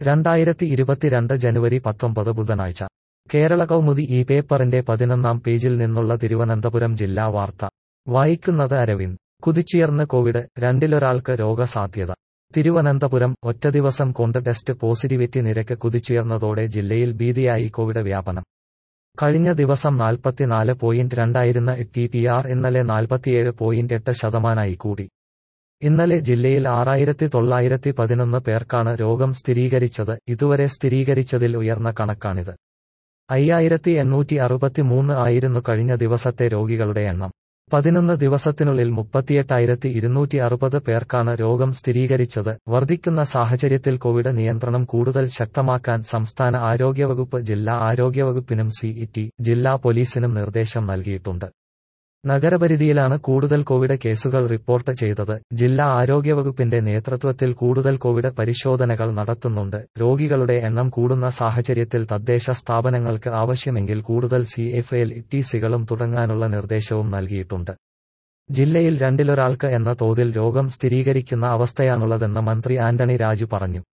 രണ്ടായിരത്തി ഇരുപത്തിരണ്ട് ജനുവരി പത്തൊമ്പത് ബുധനാഴ്ച കേരള കൗമുദി ഈ പേപ്പറിന്റെ പതിനൊന്നാം പേജിൽ നിന്നുള്ള തിരുവനന്തപുരം ജില്ലാ വാർത്ത വായിക്കുന്നത് അരവിന്ദ് കുതിച്ചുയർന്ന് കോവിഡ് രണ്ടിലൊരാൾക്ക് രോഗസാധ്യത തിരുവനന്തപുരം ഒറ്റ ദിവസം കൊണ്ട് ടെസ്റ്റ് പോസിറ്റിവിറ്റി നിരക്ക് കുതിച്ചുയർന്നതോടെ ജില്ലയിൽ ഭീതിയായി കോവിഡ് വ്യാപനം കഴിഞ്ഞ ദിവസം നാൽപ്പത്തിനാല് പോയിന്റ് രണ്ടായിരുന്ന ടി പി ആർ ഇന്നലെ നാൽപ്പത്തിയേഴ് പോയിന്റ് എട്ട് ശതമാനായി കൂടി ഇന്നലെ ജില്ലയിൽ ആറായിരത്തി തൊള്ളായിരത്തി പതിനൊന്ന് പേർക്കാണ് രോഗം സ്ഥിരീകരിച്ചത് ഇതുവരെ സ്ഥിരീകരിച്ചതിൽ ഉയർന്ന കണക്കാണിത് അയ്യായിരത്തി എണ്ണൂറ്റി അറുപത്തിമൂന്ന് ആയിരുന്നു കഴിഞ്ഞ ദിവസത്തെ രോഗികളുടെ എണ്ണം പതിനൊന്ന് ദിവസത്തിനുള്ളിൽ മുപ്പത്തിയെട്ടായിരത്തി ഇരുന്നൂറ്റി അറുപത് പേർക്കാണ് രോഗം സ്ഥിരീകരിച്ചത് വർദ്ധിക്കുന്ന സാഹചര്യത്തിൽ കോവിഡ് നിയന്ത്രണം കൂടുതൽ ശക്തമാക്കാൻ സംസ്ഥാന ആരോഗ്യവകുപ്പ് ജില്ലാ ആരോഗ്യവകുപ്പിനും സിഇടി ജില്ലാ പോലീസിനും നിർദ്ദേശം നൽകിയിട്ടുണ്ട് നഗരപരിധിയിലാണ് കൂടുതൽ കോവിഡ് കേസുകൾ റിപ്പോർട്ട് ചെയ്തത് ജില്ലാ ആരോഗ്യവകുപ്പിന്റെ നേതൃത്വത്തിൽ കൂടുതൽ കോവിഡ് പരിശോധനകൾ നടത്തുന്നുണ്ട് രോഗികളുടെ എണ്ണം കൂടുന്ന സാഹചര്യത്തിൽ തദ്ദേശ സ്ഥാപനങ്ങൾക്ക് ആവശ്യമെങ്കിൽ കൂടുതൽ സി എഫ് എൽ ടിസികളും തുടങ്ങാനുള്ള നിർദ്ദേശവും നൽകിയിട്ടുണ്ട് ജില്ലയിൽ രണ്ടിലൊരാൾക്ക് എന്ന തോതിൽ രോഗം സ്ഥിരീകരിക്കുന്ന അവസ്ഥയാണുള്ളതെന്ന് മന്ത്രി ആന്റണി രാജു പറഞ്ഞു